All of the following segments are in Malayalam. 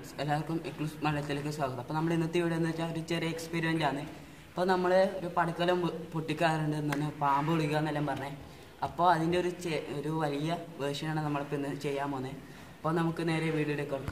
എല്ലാവർക്കും ഇക്ലൂസ് മലയാളത്തിലേക്ക് സ്വാഗതം അപ്പോൾ നമ്മൾ ഇന്നത്തെ വീഡിയോ എന്ന് വെച്ചാൽ ഒരു ചെറിയ എക്സ്പീരിയൻ്റ് ആണ് അപ്പോൾ നമ്മൾ ഒരു പടക്കലം പൊ- പൊട്ടിക്കാറുണ്ട് എന്നാണ് പാമ്പ് വിളിക്കുക എന്നെല്ലാം പറഞ്ഞത് അപ്പോൾ അതിൻ്റെ ഒരു ചെ- ഒരു വലിയ വേർഷനാണ് നമ്മളിപ്പോൾ ഇന്ന് ചെയ്യാൻ പോകുന്നത് അപ്പോൾ നമുക്ക് നേരെ വീഡിയോയിലേക്ക് കൊടുക്കാം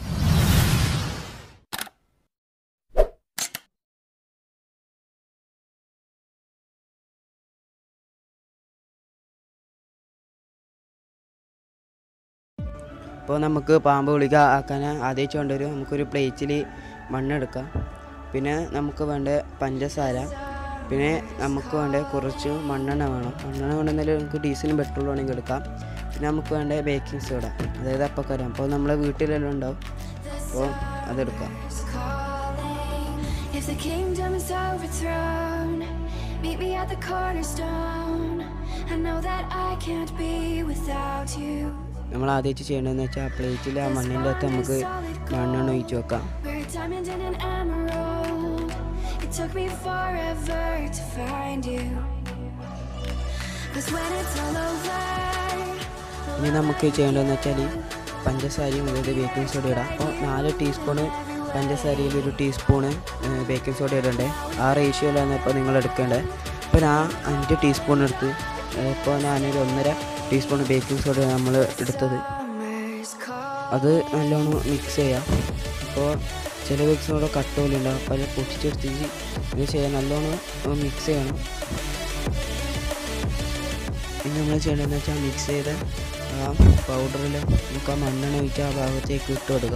ഇപ്പോൾ നമുക്ക് പാമ്പ് ഗുളിക ആക്കാൻ ആദ്യം വേണ്ടൊരു നമുക്കൊരു പ്ലേറ്റിൽ മണ്ണെടുക്കാം പിന്നെ നമുക്ക് വേണ്ട പഞ്ചസാര പിന്നെ നമുക്ക് വേണ്ട കുറച്ച് മണ്ണെണ്ണ വേണം മണ്ണെണ്ണ വേണമെങ്കിൽ നമുക്ക് ഡീസലും പെട്രോൾ വേണമെങ്കിൽ എടുക്കാം പിന്നെ നമുക്ക് വേണ്ട ബേക്കിംഗ് സോഡ അതായത് അപ്പക്കരം അപ്പോൾ നമ്മളെ വീട്ടിലെല്ലാം ഉണ്ടാവും അപ്പോൾ അതെടുക്കാം calling. If the kingdom is overthrown, meet me at the cornerstone. I know that I can't be without you. നമ്മൾ ആദ്യം ചെയ്യേണ്ടതെന്ന് വെച്ചാൽ ആ പ്ലേറ്റിൽ ആ മണ്ണിൻ്റെ അകത്ത് നമുക്ക് മണ്ണെണ്ണ ഒഴിച്ച് വെക്കാം We're a diamond and an emerald. It took me forever to find you. Cause when it's all over, ഇനി നമുക്ക് ചെയ്യേണ്ടതെന്ന് വെച്ചാൽ പഞ്ചസാരയും അതായത് ബേക്കിംഗ് സോഡ ഇടാം അപ്പോൾ നാല് ടീസ്പൂണ് പഞ്ചസാരയിൽ ഒരു ടീസ്പൂണ് ബേക്കിംഗ് സോഡ ഇടണ്ടേ ആ റേഷ്യോയിലാണ് ഇപ്പോൾ നിങ്ങൾ എടുക്കേണ്ടത് അപ്പോൾ ഞാൻ അഞ്ച് ടീസ്പൂൺ എടുത്ത് ഇപ്പോൾ ഞാനൊരു ഒന്നര ടീസ്പൂൺ ബേക്കിംഗ് സോഡ നമ്മൾ എടുത്തത് summer's call. അത് നല്ലോണം മിക്സ് ചെയ്യാം അപ്പോൾ ചില ബേക്കിംഗ് സോഡ കട്ട് പോലെ ഉണ്ടാവും അപ്പോൾ അത് പൊട്ടിച്ചെടുത്തിട്ട് ഇത് ചെയ്യാൻ നല്ലോണം മിക്സ് ചെയ്യണം പിന്നെ നമ്മൾ ചെയ്യേണ്ടതെന്ന് വെച്ചാൽ മിക്സ് ചെയ്ത ആ പൗഡറിൽ നമുക്ക് ആ മണ്ണെണ്ണ ഒഴിച്ച് ആ ഭാഗത്തേക്ക് ഇട്ട് കൊടുക്കുക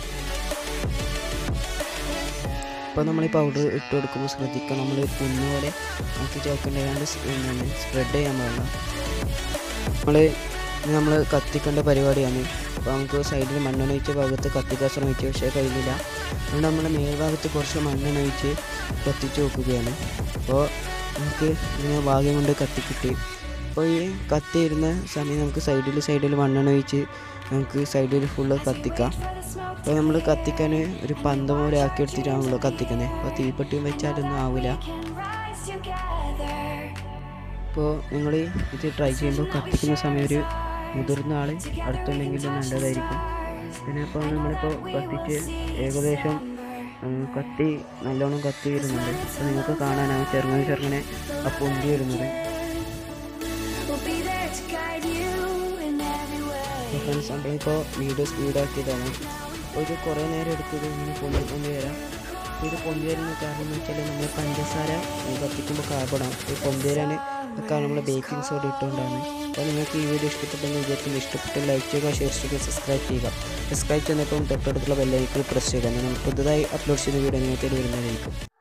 ഇപ്പോൾ നമ്മൾ ഈ പൗഡർ ഇട്ട് കൊടുക്കുമ്പോൾ ശ്രദ്ധിക്കുക നമ്മൾ കുന്നു പോലെ നമുക്ക് ചേർക്കേണ്ടതാണ്ട് സ്പ്രെഡ് ചെയ്യാൻ പാടില്ല നമ്മൾ നമ്മൾ കത്തിക്കേണ്ട പരിപാടിയാണ് അപ്പോൾ നമുക്ക് സൈഡിൽ മണ്ണെണ്ണ ഒഴിച്ച ഭാഗത്ത് കത്തിക്കാൻ ശ്രമിച്ചു പക്ഷേ കഴിഞ്ഞില്ല അതുകൊണ്ട് നമ്മൾ മേൽഭാഗത്ത് കുറച്ച് മണ്ണെണ്ണ ഒഴിച്ച് കത്തിച്ച് നോക്കുകയാണ് അപ്പോൾ നമുക്ക് ഇങ്ങനെ ഭാഗ്യം കൊണ്ട് കത്തിക്കിട്ടി അപ്പോൾ ഈ കത്തിയിരുന്ന സമയം നമുക്ക് സൈഡിൽ സൈഡിൽ മണ്ണെണ്ണ ഒഴിച്ച് നമുക്ക് സൈഡിൽ ഫുള്ള് കത്തിക്കാം അപ്പോൾ നമ്മൾ കത്തിക്കാൻ ഒരു പന്ത് പോലെ ആക്കി എടുത്തിട്ടാണല്ലോ കത്തിക്കുന്നത് അപ്പോൾ തീപ്പെട്ടിയും വെച്ചാലൊന്നും ആവില്ല Can rise together. അപ്പോൾ നിങ്ങൾ ഇത് ട്രൈ ചെയ്യുമ്പോൾ കത്തിക്കുന്ന സമയം ഒരു മുതിർന്ന ആൾ അടുത്തുണ്ടെങ്കിൽ നല്ലതായിരിക്കും പിന്നെ ഇപ്പോൾ നമ്മളിപ്പോൾ കത്തിച്ച് ഏകദേശം ഉം, കത്തി നല്ലോണം കത്തി വരുന്നുണ്ട് അപ്പോൾ നിങ്ങൾക്ക് കാണാനാണ് ചെറുങ്ങനെ ചെറുങ്ങനെ ആ പൊന്തി വരുന്നത് We'll be there to guide you in every way. അപ്പോൾ ഫ്രണ്ട്സ് നമ്മളിപ്പോൾ വീഡിയോ സ്പീഡാക്കിയതാണ് അപ്പോൾ ഇത് കുറേ നേരം എടുത്തത് ഇങ്ങനെ പൊന്തി പൊന്തി വരാം അപ്പോൾ ഇത് പൊന്തി വരുന്ന കാരണം എന്ന് വെച്ചാൽ നമ്മൾ പഞ്ചസാര ഈ കത്തിക്കുമ്പോൾ കാർബണാണ് ഈ പൊന്തി വരാൻ ഒക്കെ നമ്മൾ ബേക്കിംഗ് സോഡ ഇട്ടുകൊണ്ടാണ് അപ്പോൾ നിങ്ങൾക്ക് ഈ വീഡിയോ ഇഷ്ടപ്പെട്ടെന്ന് വിചാരിക്കുന്നു ഇഷ്ടപ്പെട്ട ലൈക്ക് ചെയ്യുക ഷെയർ ചെയ്യുക സബ്സ്ക്രൈബ് ചെയ്യുക സബ്സ്ക്രൈബ് ചെയ്യുന്നപ്പം തൊട്ടടുത്തുള്ള ബെല്ലൈക്കിൽ പ്രസ് ചെയ്യുക നമ്മൾ പുതുതായി അപ്ലോഡ് ചെയ്ത വീഡിയോ നിങ്ങൾക്ക് വരുന്നതായിരിക്കും